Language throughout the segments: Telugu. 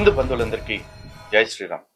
హిందూ బంధువులందరికీ జై శ్రీరామ్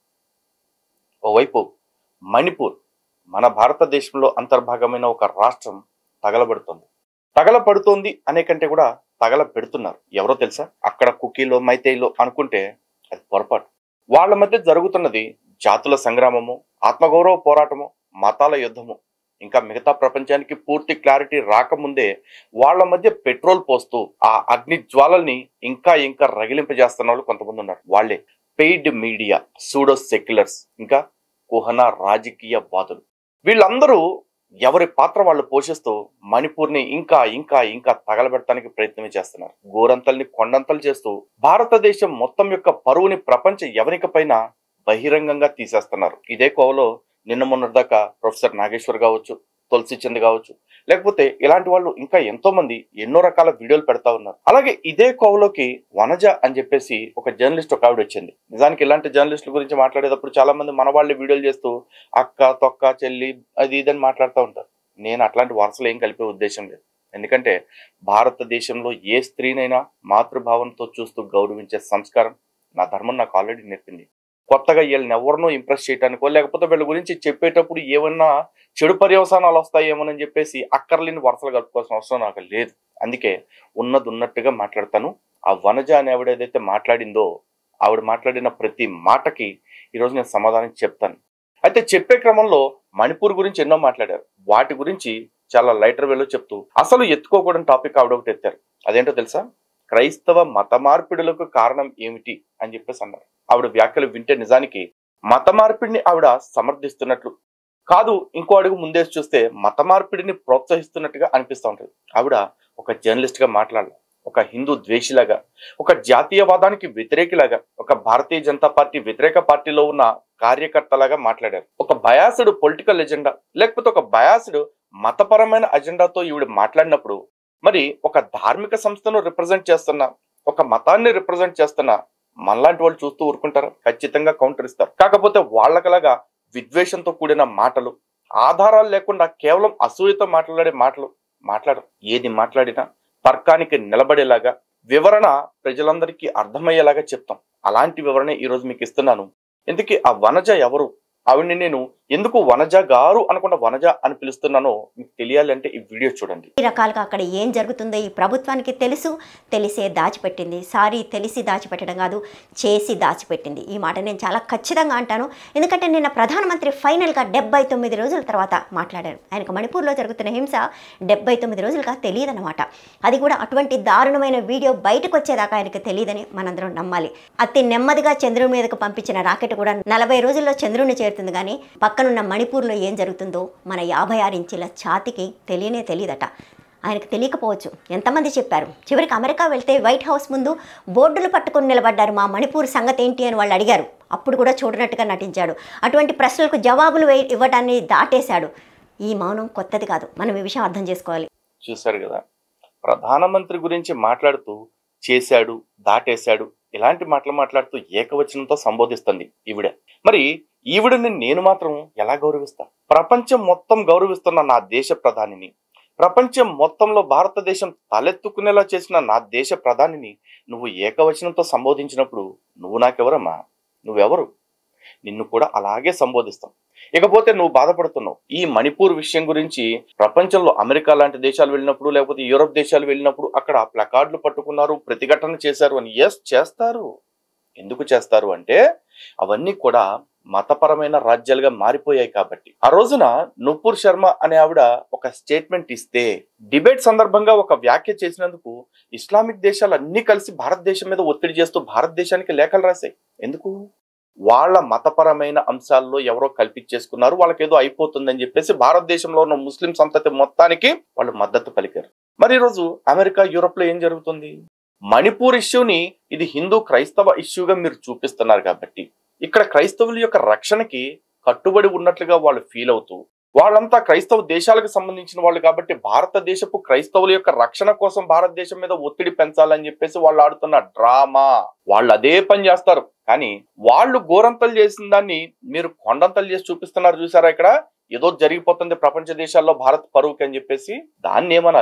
ఓవైపు మణిపూర్ మన భారతదేశంలో అంతర్భాగమైన ఒక రాష్ట్రం తగలబడుతోంది తగలబడుతోంది అనే కంటే కూడా తగల పెడుతున్నారు ఎవరో తెలుసా అక్కడ కుకీలో మైతేయిలో అనుకుంటే అది పొరపాటు వాళ్ళ మధ్య జరుగుతున్నది జాతుల సంగ్రామము ఆత్మగౌరవ పోరాటము మతాల యుద్ధము ఇంకా మిగతా ప్రపంచానికి పూర్తి క్లారిటీ రాకముందే వాళ్ళ మధ్య పెట్రోల్ పోస్తూ ఆ అగ్ని జ్వాలల్ని ఇంకా ఇంకా రగిలింపజేస్తున్న వాళ్ళు కొంతమంది ఉన్నారు వాళ్ళే పెయిడ్ మీడియా సూడో సెక్యులర్స్ ఇంకా కుహన రాజకీయ బాధలు వీళ్ళందరూ ఎవరి పాత్ర వాళ్ళు పోషిస్తూ మణిపూర్ని ఇంకా ఇంకా ఇంకా తగలబెడటానికి ప్రయత్నమే చేస్తున్నారు గోరంతల్ని కొండంతలు చేస్తూ భారతదేశం మొత్తం యొక్క పరువుని ప్రపంచ ఎవరికపైన బహిరంగంగా తీసేస్తున్నారు ఇదే కోవలో నిన్న మొన్నటిదాకా ప్రొఫెసర్ నాగేశ్వర్ కావచ్చు తులసి చంద్ కావచ్చు లేకపోతే ఇలాంటి వాళ్ళు ఇంకా ఎంతో మంది ఎన్నో రకాల వీడియోలు పెడతా ఉన్నారు అలాగే ఇదే కోవలోకి వనజ అని చెప్పేసి ఒక జర్నలిస్ట్ ఒక ఆవిడ వచ్చింది నిజానికి ఇలాంటి జర్నలిస్టుల గురించి మాట్లాడేటప్పుడు చాలా మంది మన వాళ్ళే వీడియోలు చేస్తూ అక్క తొక్క చెల్లి అది ఇదని మాట్లాడుతూ ఉంటారు నేను అట్లాంటి వరుసలు ఏం కలిపే ఉద్దేశం లేదు ఎందుకంటే భారతదేశంలో ఏ స్త్రీనైనా మాతృభావంతో చూస్తూ గౌరవించే సంస్కారం నా ధర్మం నాకు ఆల్రెడీ నేర్పింది కొత్తగా వీళ్ళని ఎవరినో ఇంప్రెస్ చేయడానికో లేకపోతే వీళ్ళ గురించి చెప్పేటప్పుడు ఏమన్నా చెడు పర్యవసానాలు వస్తాయేమోనని చెప్పేసి అక్కర్లేని వరుసలు కలుపుకోవాల్సిన అవసరం నాకు లేదు అందుకే ఉన్నది ఉన్నట్టుగా మాట్లాడతాను ఆ వనజ అనే ఆవిడ ఏదైతే మాట్లాడిందో ఆవిడ మాట్లాడిన ప్రతి మాటకి ఈరోజు నేను సమాధానం చెప్తాను అయితే చెప్పే క్రమంలో మణిపూర్ గురించి ఎన్నో మాట్లాడారు వాటి గురించి చాలా లైటర్ వేలో చెప్తూ అసలు ఎత్తుకోకూడని టాపిక్ ఆవిడ ఒకటి ఎత్తారు అదేంటో తెలుసా క్రైస్తవ మత మార్పిడులకు కారణం ఏమిటి అని చెప్పేసి అన్నారు ఆవిడ వ్యాఖ్యలు వింటే నిజానికి మత మార్పిడిని ఆవిడ సమర్థిస్తున్నట్లు కాదు ఇంకో అడుగు ముందేసి చూస్తే మత మార్పిడిని ప్రోత్సహిస్తున్నట్టుగా అనిపిస్తూ ఉంటుంది ఆవిడ ఒక జర్నలిస్ట్ గా మాట్లాడాలి ఒక హిందూ ద్వేషిలాగా ఒక జాతీయవాదానికి వ్యతిరేకిలాగా ఒక భారతీయ జనతా పార్టీ వ్యతిరేక పార్టీలో ఉన్న కార్యకర్తలాగా మాట్లాడారు ఒక బయాసుడు పొలిటికల్ ఎజెండా లేకపోతే ఒక బయాసుడు మతపరమైన అజెండాతో ఈవిడ మాట్లాడినప్పుడు మరి ఒక ధార్మిక సంస్థను రిప్రజెంట్ చేస్తున్న ఒక మతాన్ని రిప్రజెంట్ చేస్తున్న మనలాంటి వాళ్ళు చూస్తూ ఊరుకుంటారు ఖచ్చితంగా కౌంటర్ ఇస్తారు కాకపోతే వాళ్ళకలాగా విద్వేషంతో కూడిన మాటలు ఆధారాలు లేకుండా కేవలం అసూయతో మాట్లాడే మాటలు మాట్లాడరు ఏది మాట్లాడినా తర్కానికి నిలబడేలాగా వివరణ ప్రజలందరికీ అర్థమయ్యేలాగా చెప్తాం అలాంటి వివరణ ఈ రోజు మీకు ఇస్తున్నాను ఇందుకే ఆ వనజ ఎవరు ఆవిడ్ని నేను ఎందుకు వనజ గారు అనకుండా వనజ అని పిలుస్తున్నానో మీకు తెలియాలి అంటే ఈ వీడియో చూడండి ఈ రకాలుగా అక్కడ ఏం జరుగుతుందో ఈ ప్రభుత్వానికి తెలుసు తెలిసే దాచిపెట్టింది సారీ తెలిసి దాచిపెట్టడం కాదు చేసి దాచిపెట్టింది ఈ మాట నేను చాలా ఖచ్చితంగా అంటాను ఎందుకంటే నిన్న ప్రధానమంత్రి ఫైనల్గా డెబ్బై తొమ్మిది రోజుల తర్వాత మాట్లాడారు ఆయనకు మణిపూర్లో జరుగుతున్న హింస డెబ్బై తొమ్మిది రోజులుగా తెలియదన్నమాట అది కూడా అటువంటి దారుణమైన వీడియో బయటకు వచ్చేదాకా ఆయనకు తెలియదని మనందరం నమ్మాలి అతి నెమ్మదిగా చంద్రుని మీదకు పంపించిన రాకెట్ కూడా నలభై రోజుల్లో చంద్రుని చేరుతుంది కానీ పక్కనున్న మణిపూర్లో ఏం జరుగుతుందో మన యాభై ఆరు ఇంచుల ఛాతికి తెలియనే తెలియదట ఆయనకు తెలియకపోవచ్చు ఎంతమంది చెప్పారు చివరికి అమెరికా వెళ్తే వైట్ హౌస్ ముందు బోర్డులు పట్టుకొని నిలబడ్డారు మా మణిపూర్ సంగతి ఏంటి అని వాళ్ళు అడిగారు అప్పుడు కూడా చూడనట్టుగా నటించాడు అటువంటి ప్రశ్నలకు జవాబులు వే- ఇవ్వడాన్ని దాటేశాడు ఈ మౌనం కొత్తది కాదు మనం ఈ విషయం అర్థం చేసుకోవాలి చూశారు కదా ప్రధానమంత్రి గురించి మాట్లాడుతూ చేశాడు దాటేశాడు ఇలాంటి మాటలు మాట్లాడుతూ ఏకవచనంతో సంబోధిస్తుంది ఈవిడ మరి ఈవిడని నేను మాత్రం ఎలా గౌరవిస్తా ప్రపంచం మొత్తం గౌరవిస్తున్న నా దేశ ప్రధానిని ప్రపంచం మొత్తంలో భారతదేశం తలెత్తుకునేలా చేసిన నా దేశ ప్రధానిని నువ్వు ఏకవచనంతో సంబోధించినప్పుడు నువ్వు నాకెవరమ్మా నువ్వెవరు నిన్ను కూడా అలాగే సంబోధిస్తాం ఇకపోతే నువ్వు బాధపడుతున్నావు ఈ మణిపూర్ విషయం గురించి ప్రపంచంలో అమెరికా లాంటి దేశాలు వెళ్ళినప్పుడు లేకపోతే యూరోప్ దేశాలు వెళ్ళినప్పుడు అక్కడ ప్లకార్డులు పట్టుకున్నారు ప్రతిఘటన చేశారు అని ఎస్ చేస్తారు ఎందుకు చేస్తారు అంటే అవన్నీ కూడా మతపరమైన రాజ్యాలుగా మారిపోయాయి కాబట్టి ఆ రోజున నుపూర్ శర్మ అనే ఆవిడ ఒక స్టేట్మెంట్ ఇస్తే డిబేట్ సందర్భంగా ఒక వ్యాఖ్య చేసినందుకు ఇస్లామిక్ దేశాలు అన్ని కలిసి భారతదేశం మీద ఒత్తిడి చేస్తూ భారతదేశానికి లేఖలు రాశాయి ఎందుకు వాళ్ళ మతపరమైన అంశాల్లో ఎవరో కల్పించేసుకున్నారు వాళ్ళకేదో అయిపోతుందని చెప్పేసి భారతదేశంలో ఉన్న ముస్లిం సంతతి మొత్తానికి వాళ్ళు మద్దతు పలికారు మరి ఈరోజు అమెరికా యూరోప్ లో ఏం జరుగుతుంది మణిపూర్ ఇష్యూని ఇది హిందూ క్రైస్తవ ఇష్యూగా మీరు చూపిస్తున్నారు కాబట్టి ఇక్కడ క్రైస్తవుల యొక్క రక్షణకి కట్టుబడి ఉన్నట్లుగా వాళ్ళు ఫీల్ అవుతూ వాళ్ళంతా క్రైస్తవ దేశాలకు సంబంధించిన వాళ్ళు కాబట్టి భారతదేశపు క్రైస్తవుల యొక్క రక్షణ కోసం భారతదేశం మీద ఒత్తిడి పెంచాలని చెప్పేసి వాళ్ళు ఆడుతున్న డ్రామా వాళ్ళు అదే పని చేస్తారు కానీ వాళ్ళు గోరంతలు చేసిన దాన్ని మీరు కొండంతలు చేసి చూపిస్తున్నారు చూసారా ఇక్కడ ఏదో జరిగిపోతుంది ప్రపంచ దేశాల్లో భారత్ పరువుకి అని చెప్పేసి దాన్ని ఏమనాలి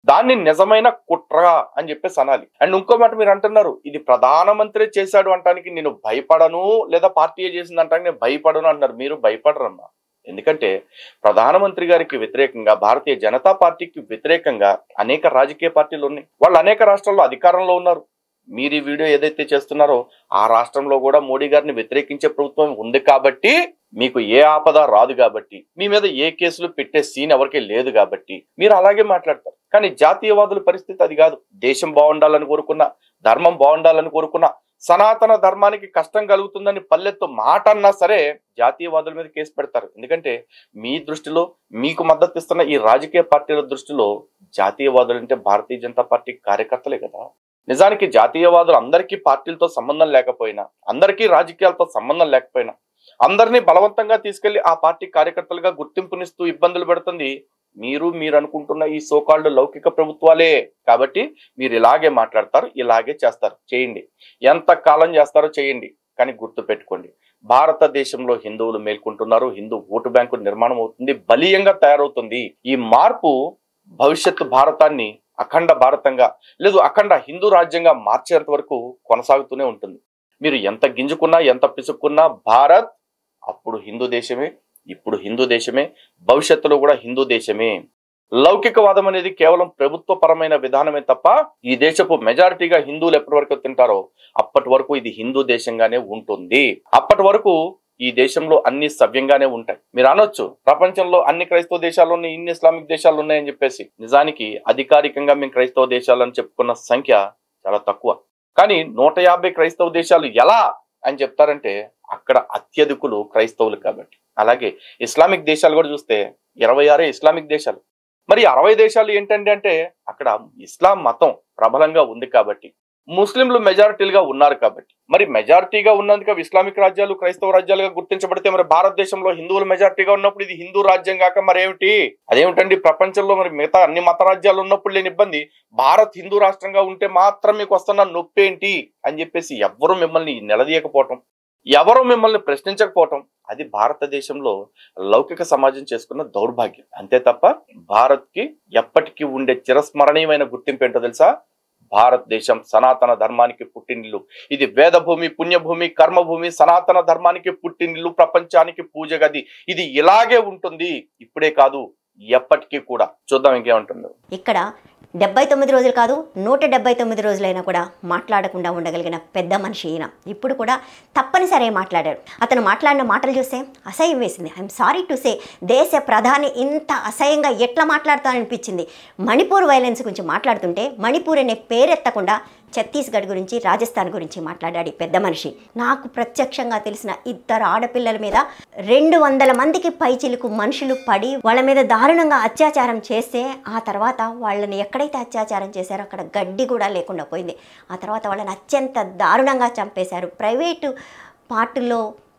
దాన్ని నిజమైన కుట్ర అని చెప్పేసి అనాలి అండ్ ఇంకో మాట మీరు అంటున్నారు ఇది ప్రధానమంత్రి చేశాడు అంటానికి నేను భయపడను లేదా పార్టీ చేసింది అంటానికి నేను భయపడను అంటున్నారు మీరు భయపడరమ్మా ఎందుకంటే ప్రధానమంత్రి గారికి వ్యతిరేకంగా భారతీయ జనతా పార్టీకి వ్యతిరేకంగా అనేక రాజకీయ పార్టీలు ఉన్నాయి వాళ్ళు అనేక రాష్ట్రాల్లో అధికారంలో ఉన్నారు మీరు ఈ వీడియో ఏదైతే చేస్తున్నారో ఆ రాష్ట్రంలో కూడా మోడీ గారిని వ్యతిరేకించే ప్రభుత్వం ఉంది కాబట్టి మీకు ఏ ఆపద రాదు కాబట్టి మీ మీద ఏ కేసులు పెట్టే సీన్ ఎవరికి లేదు కాబట్టి మీరు అలాగే మాట్లాడతారు కానీ జాతీయవాదుల పరిస్థితి అది కాదు దేశం బాగుండాలని కోరుకున్నా ధర్మం బాగుండాలని కోరుకున్నా సనాతన ధర్మానికి కష్టం కలుగుతుందని పల్లెత్తు మాట అన్నా సరే జాతీయవాదుల మీద కేసు పెడతారు ఎందుకంటే మీ దృష్టిలో మీకు మద్దతు ఇస్తున్న ఈ రాజకీయ పార్టీల దృష్టిలో జాతీయవాదులు అంటే భారతీయ జనతా పార్టీ కార్యకర్తలే కదా నిజానికి జాతీయవాదులు అందరికీ పార్టీలతో సంబంధం లేకపోయినా అందరికీ రాజకీయాలతో సంబంధం లేకపోయినా అందరినీ బలవంతంగా తీసుకెళ్లి ఆ పార్టీ కార్యకర్తలుగా గుర్తింపునిస్తూ ఇబ్బందులు పెడుతుంది మీరు మీరు అనుకుంటున్న ఈ సోకాల్డ్ లౌకిక ప్రభుత్వాలే కాబట్టి మీరు ఇలాగే మాట్లాడతారు ఇలాగే చేస్తారు చేయండి ఎంత కాలం చేస్తారో చేయండి కానీ గుర్తు పెట్టుకోండి భారతదేశంలో హిందువులు మేల్కొంటున్నారు హిందూ ఓటు బ్యాంకు నిర్మాణం అవుతుంది బలీయంగా తయారవుతుంది ఈ మార్పు భవిష్యత్తు భారతాన్ని అఖండ భారతంగా లేదు అఖండ హిందూ రాజ్యంగా మార్చేంత వరకు కొనసాగుతూనే ఉంటుంది మీరు ఎంత గింజుకున్నా ఎంత పిసుక్కున్నా భారత్ అప్పుడు హిందూ దేశమే ఇప్పుడు హిందూ దేశమే భవిష్యత్తులో కూడా హిందూ దేశమే లౌకికవాదం అనేది కేవలం ప్రభుత్వ పరమైన విధానమే తప్ప ఈ దేశపు మెజారిటీగా హిందువులు ఎప్పటి వరకు తింటారో అప్పటి వరకు ఇది హిందూ దేశంగానే ఉంటుంది అప్పటి వరకు ఈ దేశంలో అన్ని సవ్యంగానే ఉంటాయి మీరు అనొచ్చు ప్రపంచంలో అన్ని క్రైస్తవ దేశాలు ఉన్నాయి ఇన్ని ఇస్లామిక్ దేశాలు ఉన్నాయని చెప్పేసి నిజానికి అధికారికంగా మేము క్రైస్తవ దేశాలని చెప్పుకున్న సంఖ్య చాలా తక్కువ కానీ నూట యాభై క్రైస్తవ దేశాలు ఎలా అని చెప్తారంటే అక్కడ అత్యధికులు క్రైస్తవులు కాబట్టి అలాగే ఇస్లామిక్ దేశాలు కూడా చూస్తే ఇరవై ఆరే ఇస్లామిక్ దేశాలు మరి అరవై దేశాలు ఏంటంటే అంటే అక్కడ ఇస్లాం మతం ప్రబలంగా ఉంది కాబట్టి ముస్లింలు మెజారిటీలుగా ఉన్నారు కాబట్టి మరి మెజారిటీగా ఉన్నందుకు అవి ఇస్లామిక్ రాజ్యాలు క్రైస్తవ రాజ్యాలుగా గుర్తించబడితే మరి భారతదేశంలో హిందువులు మెజారిటీగా ఉన్నప్పుడు ఇది హిందూ రాజ్యం కాక మరి ఏమిటి అదేమిటండి ప్రపంచంలో మరి మిగతా అన్ని మత రాజ్యాలు ఉన్నప్పుడు లేని ఇబ్బంది భారత్ హిందూ రాష్ట్రంగా ఉంటే మాత్రం మీకు వస్తున్న నొప్పి ఏంటి అని చెప్పేసి ఎవ్వరూ మిమ్మల్ని నిలదీయకపోవటం ఎవరు మిమ్మల్ని ప్రశ్నించకపోవటం అది భారతదేశంలో లౌకిక సమాజం చేసుకున్న దౌర్భాగ్యం అంతే తప్ప భారత్ కి ఎప్పటికీ ఉండే చిరస్మరణీయమైన గుర్తింపు ఏంటో తెలుసా భారతదేశం సనాతన ధర్మానికి పుట్టినిల్లు ఇది వేదభూమి పుణ్యభూమి కర్మభూమి సనాతన ధర్మానికి పుట్టినిల్లు ప్రపంచానికి పూజ గది ఇది ఇలాగే ఉంటుంది ఇప్పుడే కాదు ఎప్పటికీ కూడా చూద్దాం ఇంకేముంటుందో ఇక్కడ డెబ్బై తొమ్మిది రోజులు కాదు నూట డెబ్బై తొమ్మిది రోజులైనా కూడా మాట్లాడకుండా ఉండగలిగిన పెద్ద మనిషి ఈయన ఇప్పుడు కూడా తప్పనిసరి మాట్లాడారు అతను మాట్లాడిన మాటలు చూస్తే అసహ్యం వేసింది ఐఎమ్ సారీ టు సే దేశ ప్రధాని ఇంత అసహ్యంగా ఎట్లా మాట్లాడతాననిపించింది మణిపూర్ వైలెన్స్ గురించి మాట్లాడుతుంటే మణిపూర్ అనే పేరెత్తకుండా ఛత్తీస్గఢ్ గురించి రాజస్థాన్ గురించి మాట్లాడాడు ఈ పెద్ద మనిషి నాకు ప్రత్యక్షంగా తెలిసిన ఇద్దరు ఆడపిల్లల మీద రెండు వందల మందికి పైచిలుకు మనుషులు పడి వాళ్ళ మీద దారుణంగా అత్యాచారం చేస్తే ఆ తర్వాత వాళ్ళని ఎక్కడైతే అత్యాచారం చేశారో అక్కడ గడ్డి కూడా లేకుండా పోయింది ఆ తర్వాత వాళ్ళని అత్యంత దారుణంగా చంపేశారు ప్రైవేటు పార్టుల్లో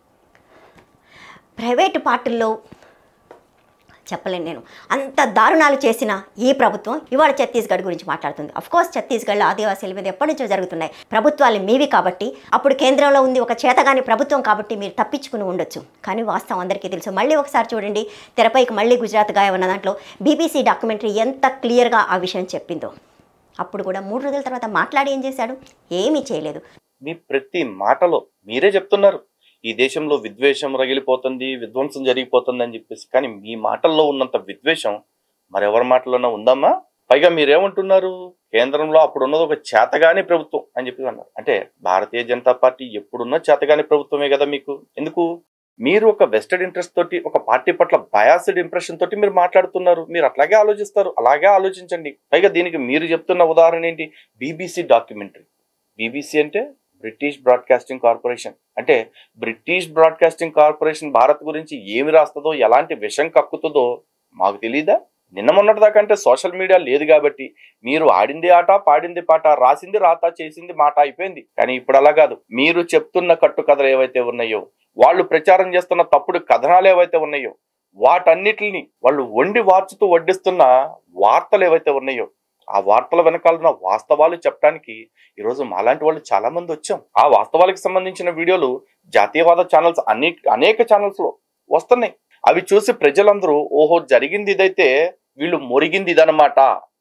ప్రైవేటు పార్టుల్లో చెప్పలేను నేను అంత దారుణాలు చేసిన ఈ ప్రభుత్వం ఇవాళ ఛత్తీస్గఢ్ గురించి మాట్లాడుతుంది అఫ్ కోర్స్ ఛత్తీస్గఢ్లో ఆదివాసీల మీద ఎప్పటి నుంచో జరుగుతున్నాయి ప్రభుత్వాలు మీవి కాబట్టి అప్పుడు కేంద్రంలో ఉంది ఒక చేతగాని ప్రభుత్వం కాబట్టి మీరు తప్పించుకుని ఉండొచ్చు కానీ వాస్తవం అందరికీ తెలుసు మళ్ళీ ఒకసారి చూడండి తెరపైకి మళ్ళీ గుజరాత్ గాయ ఉన్న దాంట్లో బీబీసీ డాక్యుమెంటరీ ఎంత క్లియర్గా ఆ విషయం చెప్పిందో అప్పుడు కూడా మూడు రోజుల తర్వాత మాట్లాడి ఏం చేశాడు ఏమీ చేయలేదు మీ ప్రతి మాటలో మీరే చెప్తున్నారు ఈ దేశంలో విద్వేషం రగిలిపోతుంది విధ్వంసం జరిగిపోతుంది అని చెప్పేసి కానీ మీ మాటల్లో ఉన్నంత విద్వేషం మరెవరి మాటల్లోనే ఉందమ్మా పైగా మీరేమంటున్నారు కేంద్రంలో అప్పుడు ఉన్నది ఒక చేతగాని ప్రభుత్వం అని చెప్పి అన్నారు అంటే భారతీయ జనతా పార్టీ ఎప్పుడున్న చేతగాని ప్రభుత్వమే కదా మీకు ఎందుకు మీరు ఒక వెస్టెడ్ ఇంట్రెస్ట్ తోటి ఒక పార్టీ పట్ల బయాసిడ్ ఇంప్రెషన్ తోటి మీరు మాట్లాడుతున్నారు మీరు అట్లాగే ఆలోచిస్తారు అలాగే ఆలోచించండి పైగా దీనికి మీరు చెప్తున్న ఉదాహరణ ఏంటి బీబీసీ డాక్యుమెంటరీ బీబీసీ అంటే బ్రిటిష్ బ్రాడ్కాస్టింగ్ కార్పొరేషన్ అంటే బ్రిటిష్ బ్రాడ్కాస్టింగ్ కార్పొరేషన్ భారత్ గురించి ఏమి రాస్తుందో ఎలాంటి విషం కక్కుతుందో మాకు తెలీదా నిన్న మొన్నటి దాకా అంటే సోషల్ మీడియా లేదు కాబట్టి మీరు ఆడింది ఆట పాడింది పాట రాసింది రాత చేసింది మాట అయిపోయింది కానీ ఇప్పుడు అలా కాదు మీరు చెప్తున్న కట్టుకథలు ఏవైతే ఉన్నాయో వాళ్ళు ప్రచారం చేస్తున్న తప్పుడు కథనాలు ఏవైతే ఉన్నాయో వాటన్నిటిని వాళ్ళు వండి వార్చుతూ వడ్డిస్తున్న వార్తలు ఏవైతే ఉన్నాయో ఆ వార్తల వెనకాల ఉన్న వాస్తవాలు చెప్పడానికి ఈరోజు మాలాంటి వాళ్ళు చాలా మంది వచ్చాం ఆ వాస్తవాలకు సంబంధించిన వీడియోలు జాతీయవాద ఛానల్స్ అనేక అనేక ఛానల్స్ లో వస్తున్నాయి అవి చూసి ప్రజలందరూ ఓహో జరిగింది ఇదైతే వీళ్ళు మురిగింది ఇదనమాట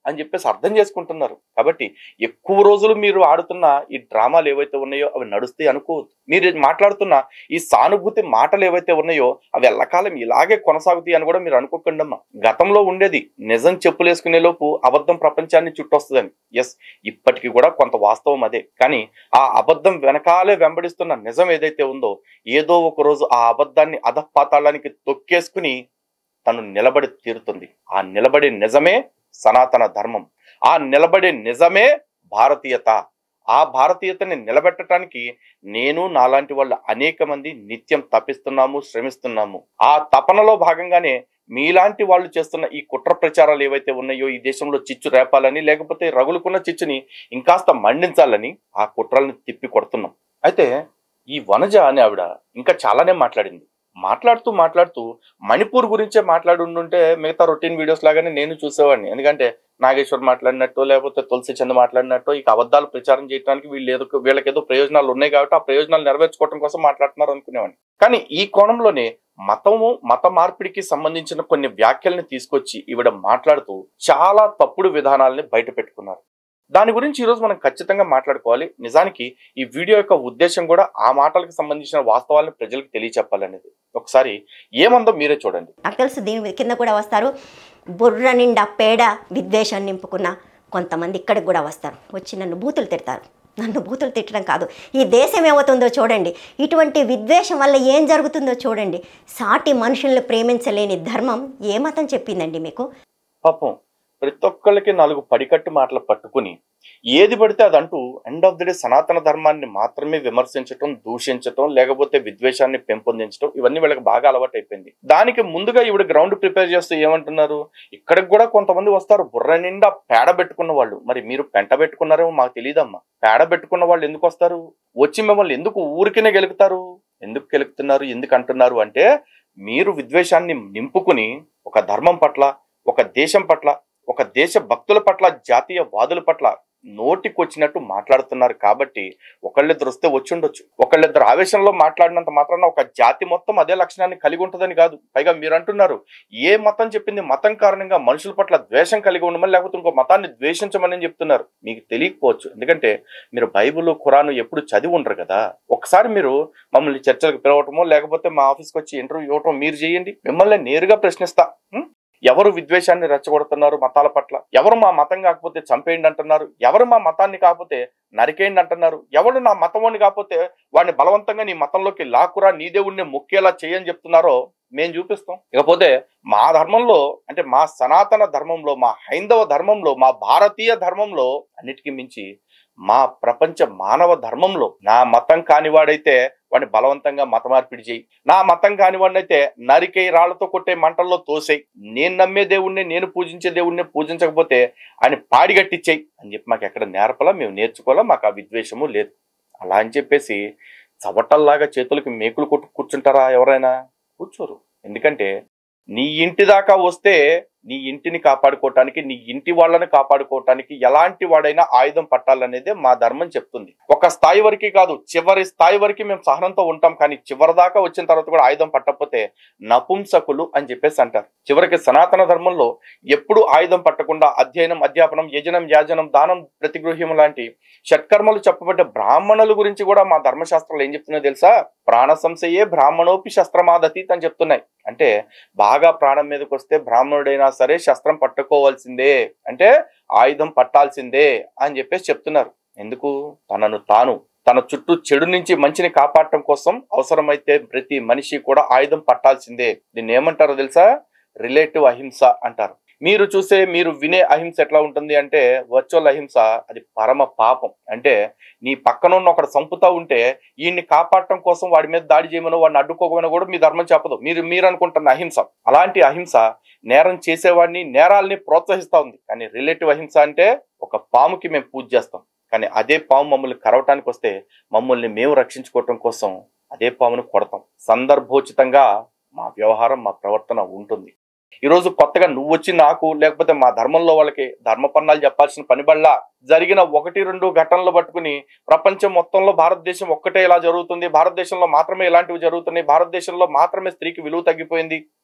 అని చెప్పేసి అర్థం చేసుకుంటున్నారు కాబట్టి ఎక్కువ రోజులు మీరు ఆడుతున్న ఈ డ్రామాలు ఏవైతే ఉన్నాయో అవి నడుస్తాయి అనుకోవద్దు మీరు మాట్లాడుతున్న ఈ సానుభూతి మాటలు ఏవైతే ఉన్నాయో అవి ఎల్లకాలం ఇలాగే కొనసాగుతాయి అని కూడా మీరు అనుకోకండి అమ్మా గతంలో ఉండేది నిజం చెప్పులేసుకునే లోపు అబద్ధం ప్రపంచాన్ని చుట్టొస్తుందని ఎస్ ఇప్పటికీ కూడా కొంత వాస్తవం అదే కానీ ఆ అబద్ధం వెనకాలే వెంబడిస్తున్న నిజం ఏదైతే ఉందో ఏదో ఒక రోజు ఆ అబద్ధాన్ని అధపాతాళానికి తొక్కేసుకుని తను నిలబడి తీరుతుంది ఆ నిలబడే నిజమే సనాతన ధర్మం ఆ నిలబడే నిజమే భారతీయత ఆ భారతీయతని నిలబెట్టడానికి నేను నాలాంటి వాళ్ళు అనేక మంది నిత్యం తప్పిస్తున్నాము శ్రమిస్తున్నాము ఆ తపనలో భాగంగానే మీలాంటి వాళ్ళు చేస్తున్న ఈ కుట్ర ప్రచారాలు ఏవైతే ఉన్నాయో ఈ దేశంలో చిచ్చు రేపాలని లేకపోతే రగులుకున్న చిచ్చుని ఇంకాస్త మండించాలని ఆ కుట్రల్ని తిప్పి కొడుతున్నాం అయితే ఈ వనజ అనే ఆవిడ ఇంకా చాలానే మాట్లాడింది మాట్లాడుతూ మాట్లాడుతూ మణిపూర్ గురించే మాట్లాడుంటుంటే మిగతా రొటీన్ వీడియోస్ లాగానే నేను చూసేవాడిని ఎందుకంటే నాగేశ్వర్ మాట్లాడినట్టు లేకపోతే తులసి చంద్ మాట్లాడినట్టు ఇక అబద్ధాలు ప్రచారం చేయడానికి వీళ్ళు ఏదో వీళ్ళకి ఏదో ప్రయోజనాలు ఉన్నాయి కాబట్టి ఆ ప్రయోజనాలు నెరవేర్చుకోవడం కోసం మాట్లాడుతున్నారు అనుకునేవాడిని కానీ ఈ కోణంలోనే మతము మత మార్పిడికి సంబంధించిన కొన్ని వ్యాఖ్యల్ని తీసుకొచ్చి ఈవిడ మాట్లాడుతూ చాలా తప్పుడు విధానాలని బయట పెట్టుకున్నారు దాని గురించి ఈరోజు మనం ఖచ్చితంగా మాట్లాడుకోవాలి నిజానికి ఈ వీడియో యొక్క ఉద్దేశం కూడా ఆ మాటలకు సంబంధించిన వాస్తవాలను ప్రజలకు తెలియచెప్పాలనేది ఒకసారి ఏమందో మీరే చూడండి నాకు తెలుసు దీని కింద కూడా వస్తారు బుర్ర నిండా పేడ విద్వేషం నింపుకున్న కొంతమంది ఇక్కడికి కూడా వస్తారు వచ్చి నన్ను బూతులు తిడతారు నన్ను బూతులు తిట్టడం కాదు ఈ దేశం ఏమవుతుందో చూడండి ఇటువంటి విద్వేషం వల్ల ఏం జరుగుతుందో చూడండి సాటి మనుషుల్ని ప్రేమించలేని ధర్మం ఏ మతం చెప్పిందండి మీకు పాపం ప్రతి ఒక్కళ్ళకి నాలుగు పడికట్టు మాటలు పట్టుకుని ఏది పడితే అదంటూ ఎండ్ ఆఫ్ ది డే సనాతన ధర్మాన్ని మాత్రమే విమర్శించటం దూషించటం లేకపోతే విద్వేషాన్ని పెంపొందించటం ఇవన్నీ వీళ్ళకి బాగా అలవాటు అయిపోయింది దానికి ముందుగా ఈవిడ గ్రౌండ్ ప్రిపేర్ చేస్తూ ఏమంటున్నారు ఇక్కడికి కూడా కొంతమంది వస్తారు బుర్ర నిండా పేడ పెట్టుకున్న వాళ్ళు మరి మీరు పెంట పెట్టుకున్నారేమో మాకు తెలియదమ్మా పేడ పెట్టుకున్న వాళ్ళు ఎందుకు వస్తారు వచ్చి మిమ్మల్ని ఎందుకు ఊరికినే గెలుకుతారు ఎందుకు గెలుకుతున్నారు ఎందుకు అంటున్నారు అంటే మీరు విద్వేషాన్ని నింపుకుని ఒక ధర్మం పట్ల ఒక దేశం పట్ల ఒక దేశ భక్తుల పట్ల జాతీయ వాదుల పట్ల నోటికొచ్చినట్టు మాట్లాడుతున్నారు కాబట్టి ఒకళ్ళిద్దరు వస్తే వచ్చి ఉండొచ్చు ఒకళ్ళిద్దరు ఆవేశంలో మాట్లాడినంత మాత్రాన ఒక జాతి మొత్తం అదే లక్షణాన్ని కలిగి ఉంటుందని కాదు పైగా మీరు అంటున్నారు ఏ మతం చెప్పింది మతం కారణంగా మనుషుల పట్ల ద్వేషం కలిగి ఉండమని లేకపోతే ఇంకో మతాన్ని ద్వేషించమని చెప్తున్నారు మీకు తెలియకపోవచ్చు ఎందుకంటే మీరు బైబిల్ ఖురాను ఎప్పుడు చదివి ఉండరు కదా ఒకసారి మీరు మమ్మల్ని చర్చలకు పిలవటమో లేకపోతే మా ఆఫీస్కి వచ్చి ఇంటర్వ్యూ ఇవ్వటం మీరు చేయండి మిమ్మల్ని నేరుగా ప్రశ్నిస్తా ఉం? ఎవరు విద్వేషాన్ని రెచ్చగొడుతున్నారు మతాల పట్ల ఎవరు మా మతం కాకపోతే చంపేయండి అంటున్నారు ఎవరు మా మతాన్ని కాకపోతే నరికేయండి అంటున్నారు ఎవరు నా మతం కాకపోతే వాడిని బలవంతంగా నీ మతంలోకి లాక్కురా నీ దేవుణ్ణి మొక్కేలా చేయని చెప్తున్నారో మేము చూపిస్తాం ఇకపోతే మా ధర్మంలో అంటే మా సనాతన ధర్మంలో మా హైందవ ధర్మంలో మా భారతీయ ధర్మంలో అన్నిటికీ మించి మా ప్రపంచ మానవ ధర్మంలో నా మతం కానివాడైతే వాడిని బలవంతంగా మత మార్పిడి చేయి నా మతం కానివాడినైతే నరికే రాళ్లతో కొట్టే మంటల్లో తోసేయి నేను నమ్మే దేవుణ్ణి నేను పూజించే దేవుణ్ణి పూజించకపోతే ఆయన పాడిగట్టిచ్చేయి అని చెప్పి మాకు ఎక్కడ నేర్పలా మేము నేర్చుకోవాలా మాకు ఆ విద్వేషము లేదు అలా అని చెప్పేసి చవటల్లాగా చేతులకి మేకులు కొట్టు కూర్చుంటారా ఎవరైనా కూర్చోరు ఎందుకంటే నీ ఇంటి దాకా వస్తే నీ ఇంటిని కాపాడుకోవటానికి నీ ఇంటి వాళ్ళని కాపాడుకోవటానికి ఎలాంటి వాడైనా ఆయుధం పట్టాలనేదే మా ధర్మం చెప్తుంది ఒక స్థాయి వరకు కాదు చివరి స్థాయి వరకు మేము సహనంతో ఉంటాం కానీ చివరి దాకా వచ్చిన తర్వాత కూడా ఆయుధం పట్టకపోతే నపుంసకులు అని చెప్పేసి అంటారు చివరికి సనాతన ధర్మంలో ఎప్పుడు ఆయుధం పట్టకుండా అధ్యయనం అధ్యాపనం యజనం యాజనం దానం ప్రతిగృహ్యం లాంటి షట్కర్మలు చెప్పబడ్డ బ్రాహ్మణుల గురించి కూడా మా ధర్మశాస్త్రాలు ఏం చెప్తున్నాయో తెలుసా ప్రాణ సంశయే బ్రాహ్మణోపి శస్త్రమాదతీత్ అని చెప్తున్నాయి అంటే బాగా ప్రాణం మీదకి వస్తే బ్రాహ్మణుడైనా సరే శస్త్రం పట్టుకోవాల్సిందే అంటే ఆయుధం పట్టాల్సిందే అని చెప్పేసి చెప్తున్నారు ఎందుకు తనను తాను తన చుట్టూ చెడు నుంచి మంచిని కాపాడటం కోసం అవసరమైతే ప్రతి మనిషి కూడా ఆయుధం పట్టాల్సిందే దీన్ని ఏమంటారో తెలుసా రిలేటివ్ అహింస అంటారు మీరు చూసే మీరు వినే అహింస ఎట్లా ఉంటుంది అంటే వర్చువల్ అహింస అది పరమ పాపం అంటే నీ పక్కన ఉన్న ఒకడు చంపుతా ఉంటే ఈయన్ని కాపాడటం కోసం వాడి మీద దాడి చేయమనో వాడిని అడ్డుకోకమనో కూడా మీ ధర్మం చెప్పదు మీరు మీరు అనుకుంటున్న అహింస అలాంటి అహింస నేరం చేసేవాడిని నేరాల్ని ప్రోత్సహిస్తా ఉంది కానీ రిలేటివ్ అహింస అంటే ఒక పాముకి మేము పూజ చేస్తాం కానీ అదే పాము మమ్మల్ని కరవటానికి వస్తే మమ్మల్ని మేము రక్షించుకోవటం కోసం అదే పామును కొడతాం సందర్భోచితంగా మా వ్యవహారం మా ప్రవర్తన ఉంటుంది ఈరోజు కొత్తగా నువ్వు వచ్చి నాకు లేకపోతే మా ధర్మంలో వాళ్ళకి ధర్మపన్నాలు చెప్పాల్సిన పని బళ్ళ జరిగిన ఒకటి రెండు ఘటనలు పట్టుకుని ప్రపంచం మొత్తంలో భారతదేశం ఒక్కటే ఇలా జరుగుతుంది భారతదేశంలో మాత్రమే ఇలాంటివి జరుగుతున్నాయి భారతదేశంలో మాత్రమే స్త్రీకి విలువ తగ్గిపోయింది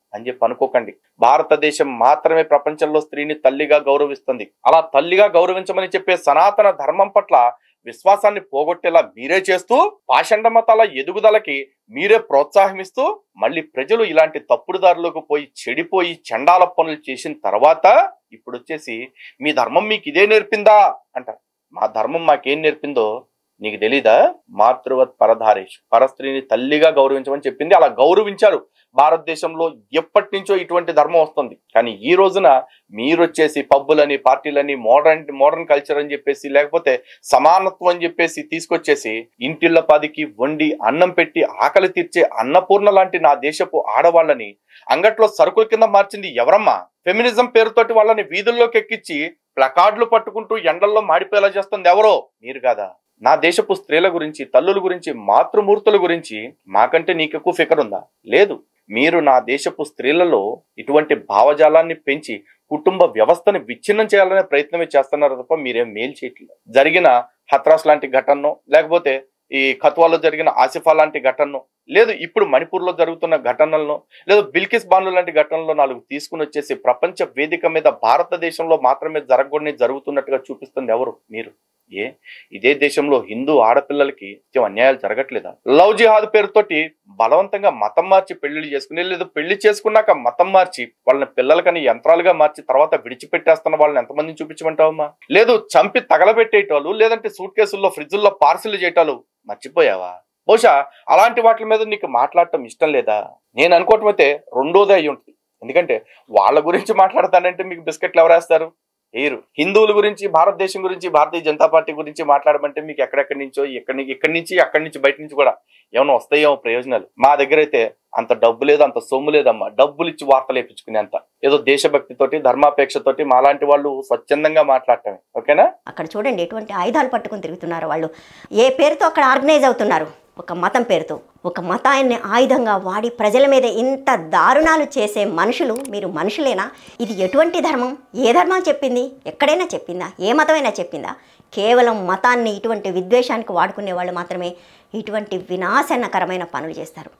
అని చెప్పి అనుకోకండి భారతదేశం మాత్రమే ప్రపంచంలో స్త్రీని తల్లిగా గౌరవిస్తుంది అలా తల్లిగా గౌరవించమని చెప్పే సనాతన ధర్మం పట్ల విశ్వాసాన్ని పోగొట్టేలా మీరే చేస్తూ పాషండ మతాల ఎదుగుదలకి మీరే ప్రోత్సాహమిస్తూ మళ్ళీ ప్రజలు ఇలాంటి తప్పుడు దారులకు పోయి చెడిపోయి చండాల పనులు చేసిన తర్వాత ఇప్పుడు వచ్చేసి మీ ధర్మం మీకు ఇదే నేర్పిందా అంటారు మా ధర్మం మాకేం నేర్పిందో నీకు తెలీదా మాతృవత్ పరధారేష్ పరస్త్రీని తల్లిగా గౌరవించమని చెప్పింది అలా గౌరవించారు భారతదేశంలో ఎప్పటి నుంచో ఇటువంటి ధర్మం వస్తుంది కానీ ఈ రోజున మీరు వచ్చేసి పబ్బులని పార్టీలని మోడర్న్ మోడర్న్ కల్చర్ అని చెప్పేసి లేకపోతే సమానత్వం అని చెప్పేసి తీసుకొచ్చేసి ఇంటిళ్ళ పదికి వండి అన్నం పెట్టి ఆకలి తీర్చే అన్నపూర్ణ లాంటి నా దేశపు ఆడవాళ్ళని అంగట్లో సరుకుల కింద మార్చింది ఎవరమ్మా ఫెమినిజం పేరుతోటి వాళ్ళని వీధుల్లోకి ఎక్కించి ప్లకార్డులు పట్టుకుంటూ ఎండల్లో మాడిపోయేలా చేస్తుంది ఎవరో మీరు కాదా నా దేశపు స్త్రీల గురించి తల్లుల గురించి మాతృమూర్తుల గురించి మాకంటే నీకెక్కువ ఫికర్ ఉందా లేదు మీరు నా దేశపు స్త్రీలలో ఇటువంటి భావజాలాన్ని పెంచి కుటుంబ వ్యవస్థని విచ్ఛిన్నం చేయాలనే ప్రయత్నమే చేస్తున్నారు తప్ప మీరేం మేలు చేయట్లేదు జరిగిన హత్రాస్ లాంటి ఘటనను లేకపోతే ఈ ఖత్వాలో జరిగిన ఆసిఫా లాంటి ఘటనను లేదు ఇప్పుడు మణిపూర్లో జరుగుతున్న ఘటనలను లేదు బిల్కిస్ బాన్లు లాంటి ఘటనలో నాలుగు తీసుకుని వచ్చేసి ప్రపంచ వేదిక మీద భారతదేశంలో మాత్రమే జరగకూడని జరుగుతున్నట్టుగా చూపిస్తుంది ఎవరు మీరు ఏ ఇదే దేశంలో హిందూ ఆడపిల్లలకి నిత్యం అన్యాయాలు జరగట్లేదా లవ్ జిహాద్ పేరుతోటి బలవంతంగా మతం మార్చి పెళ్లిళ్ళు చేసుకుని లేదు పెళ్లి చేసుకున్నాక మతం మార్చి వాళ్ళని పిల్లలకని యంత్రాలుగా మార్చి తర్వాత విడిచిపెట్టేస్తున్న వాళ్ళని ఎంతమందిని చూపించమంటావమ్మా లేదు చంపి తగలబెట్టేటోళ్ళు లేదంటే సూట్ కేసుల్లో ఫ్రిడ్జుల్లో పార్సిల్ చేయటాలు మర్చిపోయావా బహుశా అలాంటి వాటి మీద నీకు మాట్లాడటం ఇష్టం లేదా నేను అనుకోవటం అయితే రెండోదే అయి ఉంటుంది ఎందుకంటే వాళ్ళ గురించి మాట్లాడతానంటే మీకు బిస్కెట్లు ఎవరేస్తారు ఏరు హిందువుల గురించి భారతదేశం గురించి భారతీయ జనతా పార్టీ గురించి మాట్లాడమంటే మీకు ఎక్కడెక్కడి నుంచో ఎక్కడి ఇక్కడి నుంచి అక్కడి నుంచి బయట నుంచి కూడా ఏమైనా వస్తాయేమో ప్రయోజనాలు మా దగ్గర అయితే అంత డబ్బు లేదు అంత సొమ్ము లేదమ్మా డబ్బులు ఇచ్చి వార్తలు వేయించుకునే అంత ఏదో దేశభక్తితోటి ధర్మాపేక్షతోటి మాలాంటి వాళ్ళు స్వచ్ఛందంగా మాట్లాడటమే ఓకేనా అక్కడ చూడండి ఎటువంటి ఆయుధాలు పట్టుకొని తిరుగుతున్నారు వాళ్ళు ఏ పేరుతో అక్కడ ఆర్గనైజ్ అవుతున్నారు ఒక మతం పేరుతో ఒక మతాన్ని ఆయుధంగా వాడి ప్రజల మీద ఇంత దారుణాలు చేసే మనుషులు మీరు మనుషులేనా ఇది ఎటువంటి ధర్మం ఏ ధర్మం చెప్పింది ఎక్కడైనా చెప్పిందా ఏ మతమైనా చెప్పిందా కేవలం మతాన్ని ఇటువంటి విద్వేషానికి వాడుకునే వాళ్ళు మాత్రమే ఇటువంటి వినాశనకరమైన పనులు చేస్తారు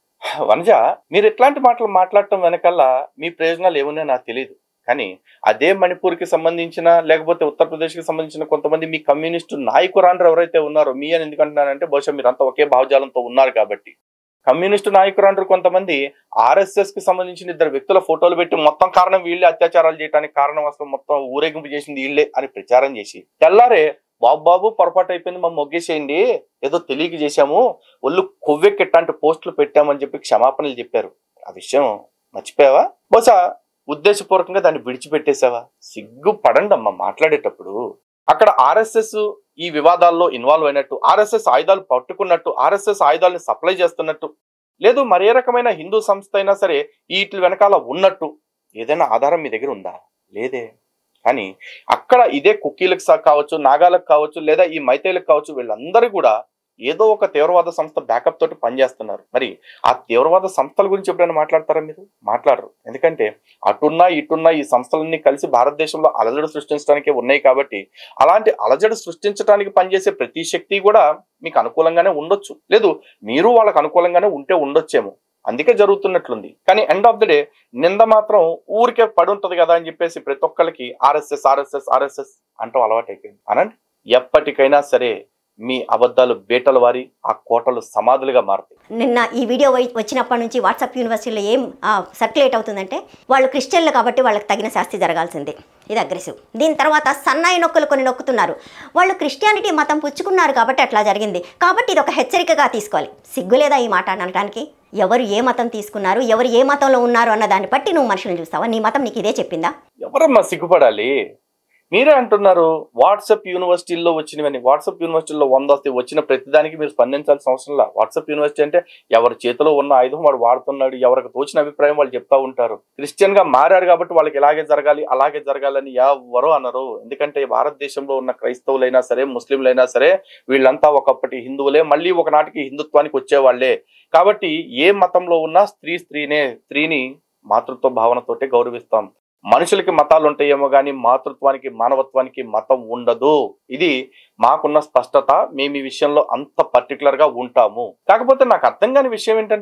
వనజ మీరు ఎట్లాంటి మాటలు మాట్లాడటం వెనకాల మీ ప్రయోజనాలు ఏమున్నాయో నాకు తెలియదు కానీ అదే మణిపూర్కి సంబంధించిన లేకపోతే ఉత్తరప్రదేశ్కి సంబంధించిన కొంతమంది మీ కమ్యూనిస్టు నాయకురాండ్రు ఎవరైతే ఉన్నారో మీ అని ఎందుకంటున్నానంటే బహుశా మీరంతా ఒకే భావజాలంతో ఉన్నారు కాబట్టి కమ్యూనిస్టు నాయకురాండ్రు కొంతమంది ఆర్ఎస్ఎస్ కి సంబంధించిన ఇద్దరు వ్యక్తుల ఫోటోలు పెట్టి మొత్తం కారణం వీళ్ళే అత్యాచారాలు చేయడానికి కారణం అసలు మొత్తం ఊరేగింపు చేసింది వీళ్ళే అని ప్రచారం చేసి తెల్లారే బాబు బాబు పొరపాటు అయిపోయింది మా మొగ్గేసేయండి ఏదో తెలియక చేశాము ఒళ్ళు కొవ్వెక్కెట్టాంటి పోస్టులు పెట్టామని చెప్పి క్షమాపణలు చెప్పారు ఆ విషయం మర్చిపోయావా బహుశా ఉద్దేశపూర్వకంగా దాన్ని విడిచిపెట్టేసావా సిగ్గు పడండి అమ్మా మాట్లాడేటప్పుడు అక్కడ ఆర్ఎస్ఎస్ ఈ వివాదాల్లో ఇన్వాల్వ్ అయినట్టు ఆర్ఎస్ఎస్ ఆయుధాలు పట్టుకున్నట్టు ఆర్ఎస్ఎస్ ఆయుధాలను సప్లై చేస్తున్నట్టు లేదు మరే రకమైన హిందూ సంస్థ అయినా సరే వీటి వెనకాల ఉన్నట్టు ఏదైనా ఆధారం మీ దగ్గర ఉందా లేదే కానీ అక్కడ ఇదే కుక్కీలకు సా- కావచ్చు నాగాలకు కావచ్చు లేదా ఈ మైతేలకు కావచ్చు వీళ్ళందరూ కూడా ఏదో ఒక తీవ్రవాద సంస్థ బ్యాకప్ తోటి పనిచేస్తున్నారు మరి ఆ తీవ్రవాద సంస్థల గురించి ఎప్పుడైనా మాట్లాడతారా మీరు మాట్లాడరు ఎందుకంటే అటున్నా ఇటున్నా ఈ సంస్థలన్నీ కలిసి భారతదేశంలో అలజడి సృష్టించడానికి ఉన్నాయి కాబట్టి అలాంటి అలజడి సృష్టించడానికి పనిచేసే ప్రతి శక్తి కూడా మీకు అనుకూలంగానే ఉండొచ్చు లేదు మీరు వాళ్ళకి అనుకూలంగానే ఉంటే ఉండొచ్చేమో అందుకే జరుగుతున్నట్లుంది కానీ ఎండ్ ఆఫ్ ద డే నింద మాత్రం ఊరికే పడి ఉంటది కదా అని చెప్పేసి ప్రతి ఒక్కరికి ఆర్ఎస్ఎస్ ఆర్ఎస్ఎస్ ఆర్ఎస్ఎస్ అంటూ అలవాటు అయిపోయింది అనండి ఎప్పటికైనా సరే మీ అబద్ధాలు బేటల వారి ఆ కోటలు సమాధులుగా మారుతాయి నిన్న ఈ వీడియో వై- వచ్చినప్పటి నుంచి వాట్సాప్ యూనివర్సిటీలో ఏం సర్క్యులేట్ అవుతుందంటే వాళ్ళు క్రిస్టియన్లు కాబట్టి వాళ్ళకి తగిన శాస్తి జరగాల్సిందే ఇది అగ్రెసివ్ దీని తర్వాత సన్నాయి నొక్కులు కొన్ని నొక్కుతున్నారు వాళ్ళు క్రిస్టియానిటీ మతం పుచ్చుకున్నారు కాబట్టి అట్లా జరిగింది కాబట్టి ఇది ఒక హెచ్చరికగా తీసుకోవాలి సిగ్గులేదా ఈ మాట అనడానికి ఎవరు ఏ మతం తీసుకున్నారు ఎవరు ఏ మతంలో ఉన్నారు అన్న దాన్ని బట్టి నువ్వు మనుషులను చూస్తావా నీ మతం నీకు ఇదే చెప్పిందా ఎవరమ్మా సిగ్గుపడాలి మీరే అంటున్నారు వాట్సాప్ యూనివర్సిటీల్లో వచ్చినవని వాట్సాప్ యూనివర్సిటీలో వంద వస్తే వచ్చిన ప్రతిదానికి మీరు స్పందించాల్సిన అవసరం లేదు వాట్సాప్ యూనివర్సిటీ అంటే ఎవరి చేతిలో ఉన్న ఆయుధం వాడు వాడుతున్నాడు ఎవరికి తోచిన అభిప్రాయం వాళ్ళు చెప్తా ఉంటారు క్రిస్టియన్ గా మారారు కాబట్టి వాళ్ళకి ఇలాగే జరగాలి అలాగే జరగాలని ఎవరు అనరు ఎందుకంటే భారతదేశంలో ఉన్న క్రైస్తవులైనా సరే ముస్లింలైనా సరే వీళ్ళంతా ఒకప్పటి హిందువులే మళ్ళీ ఒకనాటికి హిందుత్వానికి వచ్చేవాళ్లే కాబట్టి ఏ మతంలో ఉన్నా స్త్రీ స్త్రీనే స్త్రీని మాతృత్వ భావనతోటే గౌరవిస్తాం మనుషులకి మతాలు ఉంటాయేమో కానీ మాతృత్వానికి మానవత్వానికి మతం ఉండదు ఇది మాకున్న స్పష్టత మేము ఈ విషయంలో అంత పర్టికులర్ గా ఉంటాము కాకపోతే నాకు అర్థం కాని విషయం ఏంటంటే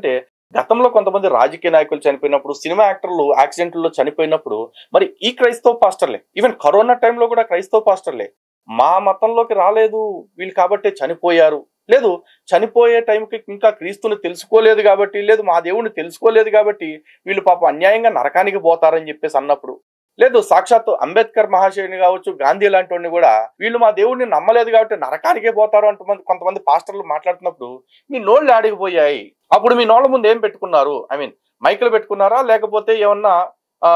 గతంలో కొంతమంది రాజకీయ నాయకులు చనిపోయినప్పుడు సినిమా యాక్టర్లు యాక్సిడెంట్లో చనిపోయినప్పుడు మరి ఈ క్రైస్తవ పాస్టర్లే ఈవెన్ కరోనా టైంలో కూడా క్రైస్తవ పాస్టర్లే మా మతంలోకి రాలేదు వీళ్ళు కాబట్టే చనిపోయారు లేదు చనిపోయే టైంకి ఇంకా క్రీస్తుని తెలుసుకోలేదు కాబట్టి లేదు మా దేవుడిని తెలుసుకోలేదు కాబట్టి వీళ్ళు పాప అన్యాయంగా నరకానికి పోతారని చెప్పేసి అన్నప్పుడు లేదు సాక్షాత్తు అంబేద్కర్ మహాశయుని కావచ్చు గాంధీ లాంటి వాడిని కూడా వీళ్ళు మా దేవుడిని నమ్మలేదు కాబట్టి నరకానికే పోతారు అంటుమంది కొంతమంది పాస్టర్లు మాట్లాడుతున్నప్పుడు మీ నోళ్ళు ఆడిగిపోయాయి అప్పుడు మీ నోళ్ళ ముందు ఏం పెట్టుకున్నారు ఐ మీన్ మైకులు పెట్టుకున్నారా లేకపోతే ఏమన్నా ఆ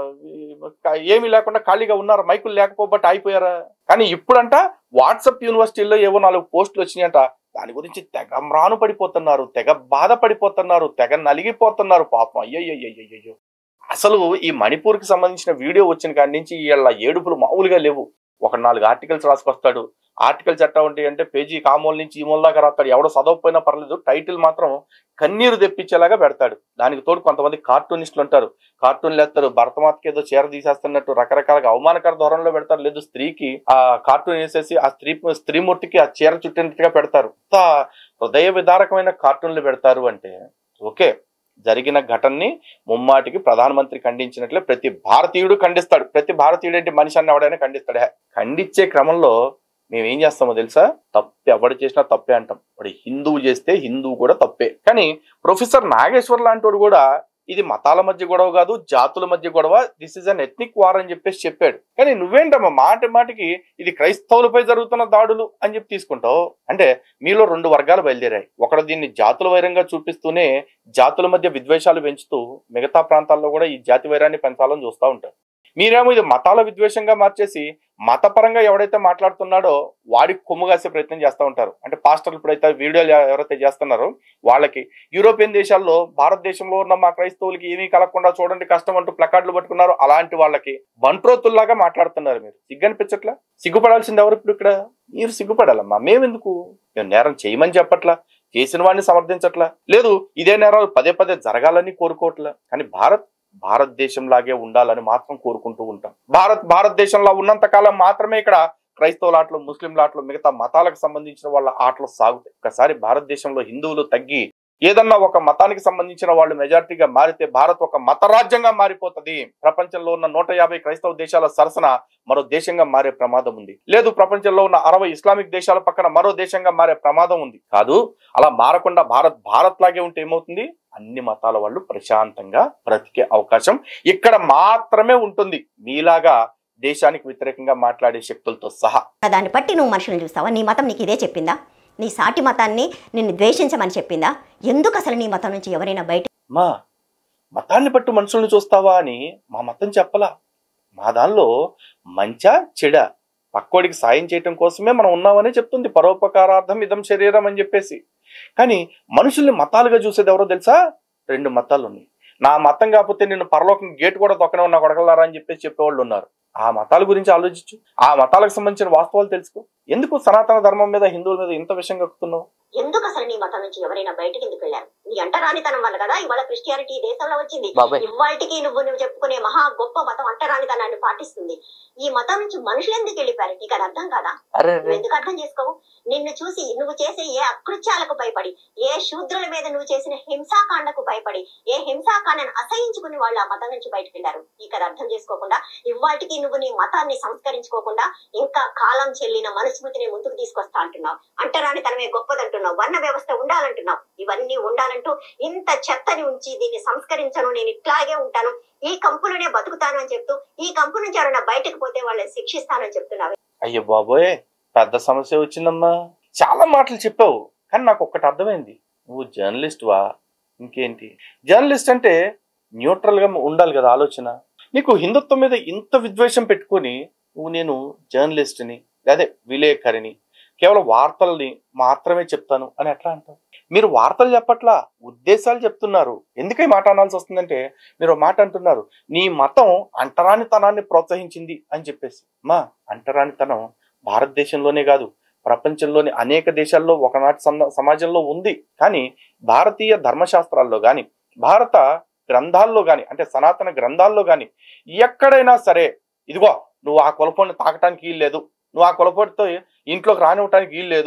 ఏమీ లేకుండా ఖాళీగా ఉన్నారా మైకులు లేకపోబట్టి అయిపోయారా కానీ ఇప్పుడంట వాట్సాప్ యూనివర్సిటీలో ఏవో నాలుగు పోస్టులు వచ్చినాయంట దాని గురించి తెగ మ్రాను పడిపోతున్నారు తెగ బాధపడిపోతున్నారు తెగ నలిగిపోతున్నారు పాపం అయ్యయ్యయ్యయ్యో అసలు ఈ మణిపూర్కి సంబంధించిన వీడియో వచ్చిన కాడి నుంచి వీళ్ళ ఏడుపులు మామూలుగా లేవు ఒక నాలుగు ఆర్టికల్స్ రాసుకొస్తాడు ఆర్టికల్స్ ఎట్టా ఉంటాయి అంటే పేజీ కామోల్ నుంచి ఈ మూల దాకా రాస్తాడు ఎవడో చదవకపోయినా పర్లేదు టైటిల్ మాత్రం కన్నీరు తెప్పించేలాగా పెడతాడు దానికి తోడు కొంతమంది కార్టూనిస్టులు ఉంటారు కార్టూన్లు వేస్తారు భరతమాతకి ఏదో చీర తీసేస్తున్నట్టు రకరకాలుగా అవమానకర ధోరణిలో పెడతారు లేదు స్త్రీకి ఆ కార్టూన్ వేసేసి ఆ స్త్రీ స్త్రీమూర్తికి ఆ చీర చుట్టినట్టుగా పెడతారు ఇంత హృదయ విదారకమైన కార్టూన్లు పెడతారు అంటే ఓకే జరిగిన ఘటనని ముమ్మాటికి ప్రధానమంత్రి ఖండించినట్లే ప్రతి భారతీయుడు ఖండిస్తాడు ప్రతి భారతీయుడు ఏంటి మనిషి అన్న ఎవడైనా ఖండిస్తాడు హే, ఖండించే క్రమంలో మేము ఏం చేస్తామో తెలుసా తప్పు ఎవడు చేసినా తప్పే అంటాం వాడు హిందువు చేస్తే హిందువు కూడా తప్పే కానీ ప్రొఫెసర్ నాగేశ్వర్ లాంటి వాడు కూడా ఇది మతాల మధ్య గొడవ కాదు జాతుల మధ్య గొడవ this is an ethnic war అని చెప్పేసి చెప్పాడు కానీ నువ్వేంటమ్మా మాట మాటికి ఇది క్రైస్తవులపై జరుగుతున్న దాడులు అని చెప్పి తీసుకుంటావు అంటే మీలో రెండు వర్గాలు బయలుదేరాయి ఒకడు దీన్ని జాతుల వైరంగా చూపిస్తూనే జాతుల మధ్య విద్వేషాలు పెంచుతూ మిగతా ప్రాంతాల్లో కూడా ఈ జాతి వైరాన్ని పెంచాలని చూస్తూ ఉంటారు మీరేమో ఇది మతాల విద్వేషంగా మార్చేసి మతపరంగా ఎవడైతే మాట్లాడుతున్నాడో వాడికి కొమ్ము కాసే ప్రయత్నం చేస్తూ ఉంటారు అంటే పాస్టర్లు ఇప్పుడైతే వీడియోలు ఎవరైతే చేస్తున్నారో వాళ్ళకి యూరోపియన్ దేశాల్లో భారతదేశంలో ఉన్న మా క్రైస్తవులకి ఏమీ కలగకుండా చూడండి కష్టం అంటూ ప్లకార్డులు పట్టుకున్నారు అలాంటి వాళ్ళకి బంట్రోతుల్లాగా మాట్లాడుతున్నారు మీరు సిగ్గనిపించట్లా సిగ్గుపడాల్సింది ఎవరు ఇప్పుడు ఇక్కడ మీరు సిగ్గుపడాలమ్మా మేమెందుకు మేము నేరం చేయమని చెప్పట్లా చేసిన వాడిని సమర్థించట్లా లేదు ఇదే నేరాలు పదే పదే జరగాలని కోరుకోవట్లా కానీ భారత్ భారతదేశం లాగే ఉండాలని మాత్రం కోరుకుంటూ ఉంటాం భారత్ భారతదేశంలో ఉన్నంత కాలం మాత్రమే ఇక్కడ క్రైస్తవుల ఆటలు ముస్లింల ఆటలు మిగతా మతాలకు సంబంధించిన వాళ్ళ ఆటలు సాగుతాయి ఒకసారి భారతదేశంలో హిందువులు తగ్గి ఏదన్నా ఒక మతానికి సంబంధించిన వాళ్ళు మెజారిటీగా మారితే భారత్ ఒక మత రాజ్యంగా మారిపోతుంది ప్రపంచంలో ఉన్న నూట యాభై క్రైస్తవ దేశాల సరసన మరో దేశంగా మారే ప్రమాదం ఉంది లేదు ప్రపంచంలో ఉన్న అరవై ఇస్లామిక్ దేశాల పక్కన మరో దేశంగా మారే ప్రమాదం ఉంది కాదు అలా మారకుండా భారత్ భారత్ లాగే ఉంటే ఏమవుతుంది అన్ని మతాల వాళ్ళు ప్రశాంతంగా బ్రతికే అవకాశం ఇక్కడ మాత్రమే ఉంటుంది మీలాగా దేశానికి వ్యతిరేకంగా మాట్లాడే శక్తులతో సహా దాన్ని బట్టి నువ్వు మనుషులను చూస్తావా నీ మతం నీకు ఇదే చెప్పిందా నీ సాటి మతాన్ని నిన్ను ద్వేషించమని చెప్పిందా ఎందుకు అసలు నీ మతం నుంచి ఎవరైనా బయట మా మతాన్ని బట్టి మనుషుల్ని చూస్తావా అని మా మతం చెప్పలా మా దానిలో మంచా చెడ పక్కోడికి సాయం చేయటం కోసమే మనం ఉన్నామని చెప్తుంది పరోపకారార్థం ఇదం శరీరం అని చెప్పేసి కానీ మనుషుల్ని మతాలుగా చూసేది ఎవరో తెలుసా రెండు మతాలు ఉన్నాయి నా మతం కాకపోతే నిన్ను పరలోకం గేట్ కూడా తొక్కనే ఉన్నా కొడగలరా అని చెప్పేసి చెప్పేవాళ్ళు ఉన్నారు ఆ మతాల గురించి ఆలోచించు ఆ మతాలకు సంబంధించిన వాస్తవాలు తెలుసుకో ఎందుకు సనాతన ధర్మం మీద హిందువుల మీద ఇంత విషయం కక్కుతున్నావు ఎందుకు అసలు నీ మతం నుంచి ఎవరైనా బయటకి ఎందుకు వెళ్ళారు నీ అంటరానితనం వల్ల కదా ఇవాళ క్రిస్టియానిటీ ఈ దేశంలో వచ్చింది బాబాయ్ ఇవాళకి నువ్వు నువ్వు చెప్పుకునే మహా గొప్ప మతం అంటరానితనాన్ని పాటిస్తుంది ఈ మతం నుంచి మనుషులు ఎందుకు వెళ్ళిపోయారు నీకు అది అర్థం కాదా అరే నువ్వు ఎందుకు అర్థం చేసుకోవు నిన్ను చూసి నువ్వు చేసే ఏ అకృత్యాలకు భయపడి ఏ శూద్రుల మీద నువ్వు చేసిన హింసాకాండకు భయపడి ఏ హింసాకాండను అసహించుకుని వాళ్ళు ఆ మతం నుంచి బయటకు వెళ్ళారు నీకు అది అర్థం చేసుకోకుండా ఇవాటికి నువ్వు నీ మతాన్ని సంస్కరించుకోకుండా ఇంకా కాలం చెల్లిన మనుస్మృతిని ముందుకు తీసుకొస్తా అంటున్నావు అంటరానితనమే గొప్పదంటున్నావు వర్ణ వ్యవస్థ ఉండాలంటున్నావు ఇవన్నీ ఉండాలంటూ ఇంత చెత్తని ఉంచి దీన్ని సంస్కరించను నేను ఇట్లాగే ఉంటాను ఈ కంపులోనే బతుకుతాను అని చెప్తూ ఈ కంపు నుంచి ఎవరైనా బయటకు పోతే వాళ్ళని శిక్షిస్తానని చెప్తున్నావు అయ్యో బాబోయ్ పెద్ద సమస్య వచ్చిందమ్మా చాలా మాటలు చెప్పావు కానీ నాకు ఒక్కటి అర్థమైంది నువ్వు జర్నలిస్ట్ వా ఇంకేంటి జర్నలిస్ట్ అంటే న్యూట్రల్ గా ఉండాలి కదా ఆలోచన నీకు హిందుత్వం మీద ఇంత విద్వేషం పెట్టుకొని నువ్వు నేను జర్నలిస్ట్ని అదే విలేకరిని కేవలం వార్తల్ని మాత్రమే చెప్తాను అని ఎట్లా అంటావు మీరు వార్తలు చెప్పట్లా ఉద్దేశాలు చెప్తున్నారు ఎందుకు ఈ మాట అనాల్సి వస్తుందంటే మీరు ఒక మాట అంటున్నారు నీ మతం అంటరానితనాన్ని ప్రోత్సహించింది అని చెప్పేసి మా అంటరానితనం భారతదేశంలోనే కాదు ప్రపంచంలోని అనేక దేశాల్లో ఒకనాటి సంద- సమాజంలో ఉంది కానీ భారతీయ ధర్మశాస్త్రాల్లో కానీ భారత గ్రంథాల్లో కానీ అంటే సనాతన గ్రంథాల్లో కానీ ఎక్కడైనా సరే ఇదిగో నువ్వు ఆ కులపోని తాకటానికి వీలు లేదు నువ్వు ఆ కులపోటితో ఇంట్లోకి రానివ్వటానికి వీలు లేదు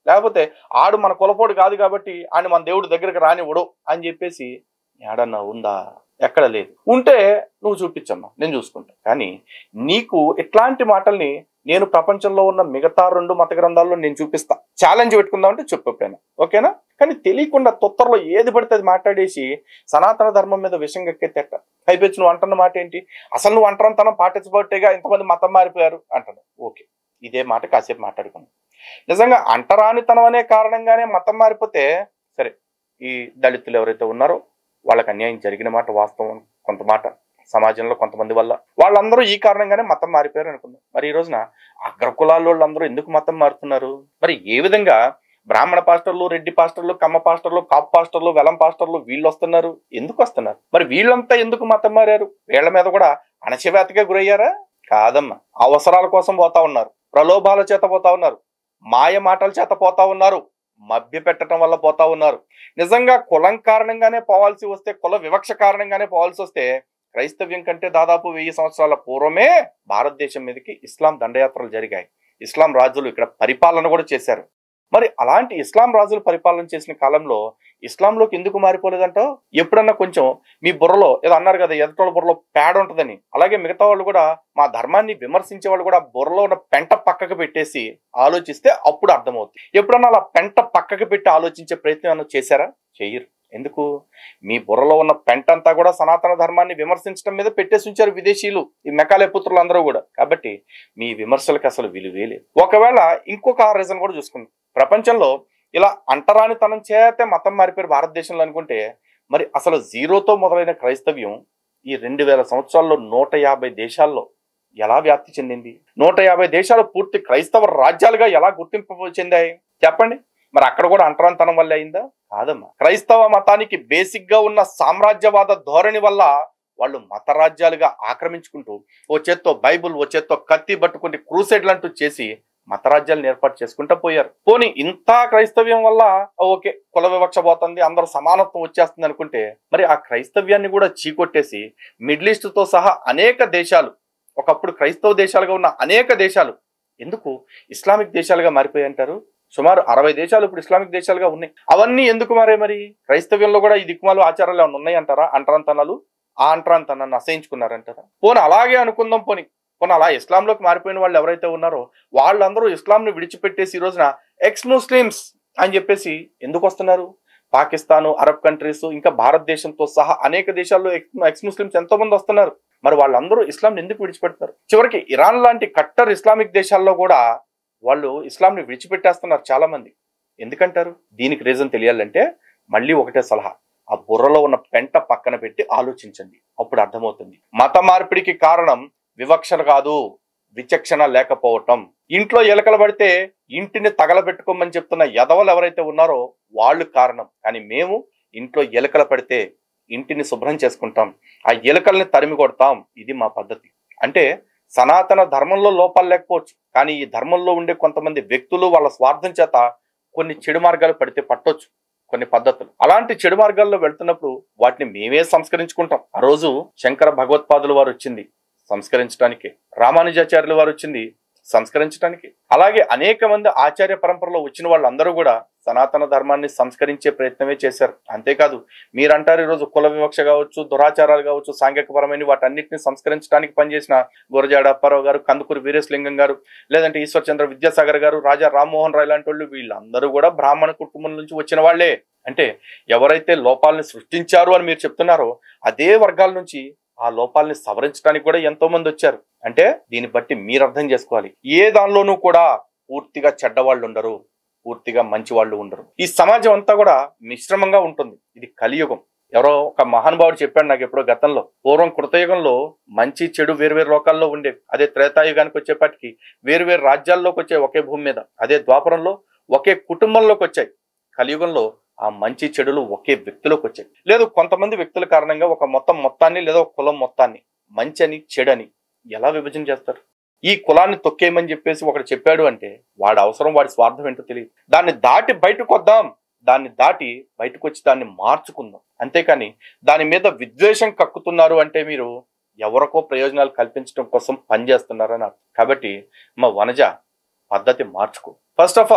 లేకపోతే ఆడు మన కులపోడు కాదు కాబట్టి ఆయన మన దేవుడి దగ్గరికి రానివ్వడు అని చెప్పేసి ఏడన్నా ఉందా ఎక్కడ లేదు ఉంటే నువ్వు చూపించమ్మా నేను చూసుకుంటా కానీ నీకు ఇట్లాంటి మాటల్ని నేను ప్రపంచంలో ఉన్న మిగతా రెండు మత గ్రంథాల్లో నేను చూపిస్తా ఛాలెంజ్ పెట్టుకుందాం అంటే చెప్పు ఎప్పుడైనా ఓకేనా కానీ తెలియకుండా తొత్తరలో ఏది పడితే అది మాట్లాడేసి సనాతన ధర్మం మీద విషయం ఎక్కేతెట్ట అయిపోయి నువ్వు అంటున్న మాట ఏంటి అసలు నువ్వు అంటరంతనం పాటించబట్టేగా ఇంతమంది మతం మారిపోయారు అంటాను ఓకే ఇదే మాట కాసేపు మాట్లాడుకున్నాం నిజంగా అంటరానితనం అనే కారణంగానే మతం మారిపోతే సరే ఈ దళితులు ఎవరైతే ఉన్నారో వాళ్ళకి అన్యాయం జరిగిన మాట వాస్తవం కొంత మాట సమాజంలో కొంతమంది వల్ల వాళ్ళందరూ ఈ కారణంగానే మతం మారిపోయారు అనుకుందాం మరి ఈ రోజున అగ్రకులాల వాళ్ళందరూ ఎందుకు మతం మారుతున్నారు మరి ఏ విధంగా బ్రాహ్మణ పాస్టర్లు రెడ్డి పాస్టర్లు కమ్మ పాస్టర్లు కాపు పాస్టర్లు వెలం పాస్టర్లు వీళ్ళు వస్తున్నారు ఎందుకు వస్తున్నారు మరి వీళ్ళంతా ఎందుకు మతం మారారు వీళ్ళ మీద కూడా అణచివేతగా గురయ్యారా కాదమ్మా అవసరాల కోసం పోతా ఉన్నారు ప్రలోభాల చేత పోతా ఉన్నారు మాయ మాటల చేత పోతా ఉన్నారు మభ్య పెట్టడం వల్ల పోతా ఉన్నారు నిజంగా కులం కారణంగానే పోవాల్సి వస్తే కుల వివక్ష కారణంగానే పోవాల్సి వస్తే క్రైస్తవ్యం కంటే దాదాపు వెయ్యి సంవత్సరాల పూర్వమే భారతదేశం మీదకి ఇస్లాం దండయాత్రలు జరిగాయి ఇస్లాం రాజులు ఇక్కడ పరిపాలన కూడా చేశారు మరి అలాంటి ఇస్లాం రాజులు పరిపాలన చేసిన కాలంలో ఇస్లాంలోకి ఎందుకు మారిపోలేదంటావు ఎప్పుడన్నా కొంచెం మీ బుర్రలో ఏదో అన్నారు కదా ఎదుటోళ్ళ బుర్రలో పేడ ఉంటుందని అలాగే మిగతా వాళ్ళు కూడా మా ధర్మాన్ని విమర్శించే వాళ్ళు కూడా బుర్రలో ఉన్న పెంట పక్కకు పెట్టేసి ఆలోచిస్తే అప్పుడు అర్థమవుతుంది ఎప్పుడన్నా అలా పెంట పక్కకు పెట్టి ఆలోచించే ప్రయత్నం ఏమైనా చేశారా చెయ్యరు ఎందుకు మీ బుర్రలో ఉన్న పెంట అంతా కూడా సనాతన ధర్మాన్ని విమర్శించడం మీద పెట్టేసి ఉంచారు విదేశీయులు ఈ మెకాలే పుత్రులు అందరూ కూడా కాబట్టి మీ విమర్శలకు అసలు విలువే లేదు ఒకవేళ ఇంకొక రీజన్ కూడా చూసుకుందాం ప్రపంచంలో ఇలా అంటరానితనం చేతే మతం మారిపోయారు భారతదేశంలో అనుకుంటే మరి అసలు జీరోతో మొదలైన క్రైస్తవ్యం ఈ రెండు వేల సంవత్సరాల్లో నూట యాభై దేశాల్లో ఎలా వ్యాప్తి చెందింది నూట యాభై దేశాలు పూర్తి క్రైస్తవ రాజ్యాలుగా ఎలా గుర్తింపు చెందాయి చెప్పండి మరి అక్కడ కూడా అంటరాంతనం వల్ల అయిందా కాదమ్మా క్రైస్తవ మతానికి బేసిక్ గా ఉన్న సామ్రాజ్యవాద ధోరణి వల్ల వాళ్ళు మత రాజ్యాలుగా ఆక్రమించుకుంటూ ఓ చేత్తో బైబుల్ ఓ చేత్తో కత్తి పట్టుకుని క్రూసైడ్లు అంటూ చేసి మత రాజ్యాలను ఏర్పాటు చేసుకుంటూ పోయారు పోనీ ఇంత క్రైస్తవ్యం వల్ల ఓకే కుల వివక్ష పోతుంది అందరూ సమానత్వం వచ్చేస్తుంది అనుకుంటే మరి ఆ క్రైస్తవ్యాన్ని కూడా చీకొట్టేసి మిడిల్ ఈస్ట్ తో సహా అనేక దేశాలు ఒకప్పుడు క్రైస్తవ దేశాలుగా ఉన్న అనేక దేశాలు ఎందుకు ఇస్లామిక్ దేశాలుగా మారిపోయి అంటారు సుమారు అరవై దేశాలు ఇప్పుడు ఇస్లామిక్ దేశాలుగా ఉన్నాయి అవన్నీ ఎందుకు మారే మరి క్రైస్తవ్యంలో కూడా ఈ దిక్కుమాలు ఆచారాలు ఏమైనా ఉన్నాయి అంటారా అంటరాంతనాలు ఆ అంటరాంతనాన్ని అసహించుకున్నారంటారా పోనీ అలాగే అనుకుందాం పోనీ పోనీ అలా ఇస్లాంలోకి మారిపోయిన వాళ్ళు ఎవరైతే ఉన్నారో వాళ్ళందరూ ఇస్లాంని విడిచిపెట్టేసి ఈ రోజున ఎక్స్ ముస్లిమ్స్ అని చెప్పేసి ఎందుకు వస్తున్నారు పాకిస్తాన్ అరబ్ కంట్రీస్ ఇంకా భారతదేశంతో సహా అనేక దేశాల్లో ఎక్స్ ముస్లిమ్స్ ఎంతో మంది వస్తున్నారు మరి వాళ్ళందరూ ఇస్లాంని ఎందుకు విడిచిపెడతారు చివరికి ఇరాన్ లాంటి కట్టర్ ఇస్లామిక్ దేశాల్లో కూడా వాళ్ళు ఇస్లాంని విడిచిపెట్టేస్తున్నారు చాలా మంది ఎందుకంటారు దీనికి రీజన్ తెలియాలంటే మళ్ళీ ఒకటే సలహా ఆ బుర్రలో ఉన్న పెంట పక్కన పెట్టి ఆలోచించండి అప్పుడు అర్థమవుతుంది మత మార్పిడికి కారణం వివక్షణ కాదు విచక్షణ లేకపోవటం ఇంట్లో ఎలకలు పడితే ఇంటిని తగలబెట్టుకోమని చెప్తున్న యదవలు ఎవరైతే ఉన్నారో వాళ్ళు కారణం కానీ మేము ఇంట్లో ఎలకలు పడితే ఇంటిని శుభ్రం చేసుకుంటాం ఆ ఎలుకల్ని తరిమి కొడతాం ఇది మా పద్ధతి అంటే సనాతన ధర్మంలో లోపాలు లేకపోవచ్చు కానీ ఈ ధర్మంలో ఉండే కొంతమంది వ్యక్తులు వాళ్ళ స్వార్థం చేత కొన్ని చెడు మార్గాలు పడితే పట్టొచ్చు కొన్ని పద్ధతులు అలాంటి చెడు మార్గాల్లో వెళ్తున్నప్పుడు వాటిని మేమే సంస్కరించుకుంటాం ఆ రోజు శంకర భగవత్పాదుల వారు వచ్చింది సంస్కరించడానికి రామానుజాచార్యుల వారు వచ్చింది సంస్కరించడానికి అలాగే అనేక మంది ఆచార్య పరంపరలో వచ్చిన వాళ్ళందరూ కూడా సనాతన ధర్మాన్ని సంస్కరించే ప్రయత్నమే చేశారు అంతేకాదు మీరంటారు ఈరోజు కుల వివక్ష కావచ్చు దురాచారాలు కావచ్చు సాంఘికపరమైన వాటన్నిటిని సంస్కరించడానికి పనిచేసిన గురజాడ అప్పారావు గారు కందుకూరి వీరేశలింగం గారు లేదంటే ఈశ్వర్చంద్ర విద్యాసాగర్ గారు రాజా రామ్మోహన్ రాయ్ లాంటి వాళ్ళు వీళ్ళందరూ కూడా బ్రాహ్మణ కుటుంబం నుంచి వచ్చిన వాళ్ళే అంటే ఎవరైతే లోపాలని సృష్టించారు అని మీరు చెప్తున్నారో అదే వర్గాల నుంచి ఆ లోపాలని సవరించడానికి కూడా ఎంతో మంది వచ్చారు అంటే దీన్ని బట్టి మీరు అర్థం చేసుకోవాలి ఏ దానిలోనూ కూడా పూర్తిగా చెడ్డవాళ్ళు ఉండరు పూర్తిగా మంచి వాళ్ళు ఉండరు ఈ సమాజం అంతా కూడా మిశ్రమంగా ఉంటుంది ఇది కలియుగం ఎవరో ఒక మహానుభావుడు చెప్పాడు నాకు ఎప్పుడో గతంలో పూర్వం కృతయుగంలో మంచి చెడు వేరువేరు లోకాల్లో ఉండేవి అదే త్రేతాయుగానికి వచ్చేప్పటికి వేరువేరు రాజ్యాల్లోకి వచ్చాయి ఒకే భూమి మీద అదే ద్వాపరంలో ఒకే కుటుంబంలోకి వచ్చాయి కలియుగంలో ఆ మంచి చెడులు ఒకే వ్యక్తిలోకి వచ్చాయి లేదు కొంతమంది వ్యక్తుల కారణంగా ఒక మొత్తం మొత్తాన్ని లేదా ఒక కులం మొత్తాన్ని మంచి అని చెడని ఎలా విభజన చేస్తారు ఈ కులాన్ని తొక్కేయమని చెప్పేసి ఒకడు చెప్పాడు అంటే వాడి అవసరం వాడి స్వార్థం ఏంటో తెలియదు దాన్ని దాటి బయటకు వద్దాం దాన్ని దాటి బయటకు వచ్చి దాన్ని మార్చుకుందాం అంతేకాని దాని మీద విద్వేషం కక్కుతున్నారు అంటే మీరు ఎవరికో ప్రయోజనాలు కల్పించడం కోసం పనిచేస్తున్నారని అర్థం కాబట్టి మా వనజ పద్ధతి మార్చుకో ఫస్ట్ ఆఫ్ ఆల్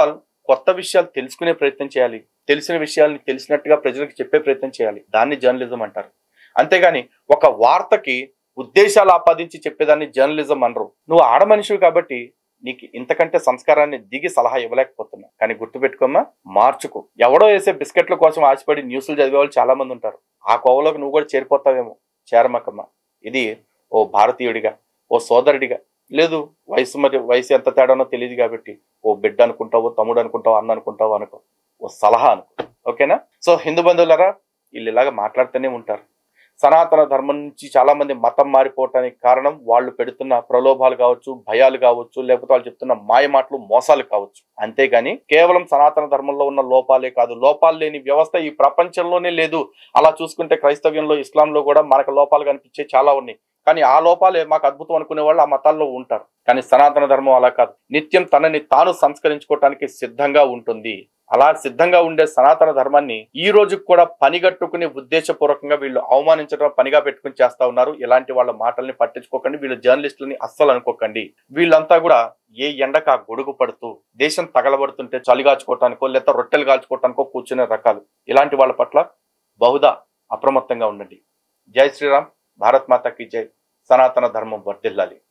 కొత్త విషయాలు తెలుసుకునే ప్రయత్నం చేయాలి తెలిసిన విషయాల్ని తెలిసినట్టుగా ప్రజలకు చెప్పే ప్రయత్నం చేయాలి దాన్ని జర్నలిజం అంటారు అంతేగాని ఒక వార్తకి ఉద్దేశాలు ఆపాదించి చెప్పేదాన్ని జర్నలిజం అనరు నువ్వు ఆడ మనిషివి కాబట్టి నీకు ఇంతకంటే సంస్కారాన్ని దిగి సలహా ఇవ్వలేకపోతున్నా కానీ గుర్తుపెట్టుకోమ్మా మార్చుకో ఎవడో వేసే బిస్కెట్ల కోసం ఆశపడి న్యూస్లు చదివే వాళ్ళు చాలా మంది ఉంటారు ఆ కోవలోకి నువ్వు కూడా చేరిపోతావేమో చేరమకమ్మా ఇది ఓ భారతీయుడిగా ఓ సోదరుడిగా లేదు వయసు మరి వయసు ఎంత తేడానో తెలియదు కాబట్టి ఓ బిడ్డ అనుకుంటావో తమ్ముడు అనుకుంటావో అన్న అనుకుంటావో అనుకో ఓ సలహా అనుకో ఓకేనా సో హిందూ బంధువులరా వీళ్ళు ఇలాగ మాట్లాడుతూనే ఉంటారు సనాతన ధర్మం నుంచి చాలా మంది మతం మారిపోవటానికి కారణం వాళ్ళు పెడుతున్న ప్రలోభాలు కావచ్చు భయాలు కావచ్చు లేకపోతే వాళ్ళు చెప్తున్న మాయ మాటలు మోసాలు కావచ్చు అంతేగాని కేవలం సనాతన ధర్మంలో ఉన్న లోపాలే కాదు లోపాలు లేని వ్యవస్థ ఈ ప్రపంచంలోనే లేదు అలా చూసుకుంటే క్రైస్తవ్యంలో ఇస్లాంలో కూడా మనకు లోపాలు కనిపించే చాలా ఉన్నాయి కానీ ఆ లోపాలే మాకు అద్భుతం అనుకునే వాళ్ళు ఆ మతాల్లో ఉంటారు కానీ సనాతన ధర్మం అలా కాదు నిత్యం తనని తాను సంస్కరించుకోవటానికి సిద్ధంగా ఉంటుంది అలా సిద్ధంగా ఉండే సనాతన ధర్మాన్ని ఈ రోజు కూడా పనిగట్టుకుని ఉద్దేశపూర్వకంగా వీళ్ళు అవమానించడం పనిగా పెట్టుకుని చేస్తా ఉన్నారు ఇలాంటి వాళ్ళ మాటల్ని పట్టించుకోకండి వీళ్ళు జర్నలిస్టులని అస్సలు అనుకోకండి వీళ్ళంతా కూడా ఏ ఎండక గొడుగు పడుతూ దేశం తగలబడుతుంటే చలిగాచుకోవటానికో లేదా రొట్టెలు కాల్చుకోవటానికో కూర్చునే రకాలు ఇలాంటి వాళ్ళ పట్ల బహుదా అప్రమత్తంగా ఉండండి జై శ్రీరామ్ భారత్ మాతకి జై సనాతన ధర్మం వర్ధిల్లాలి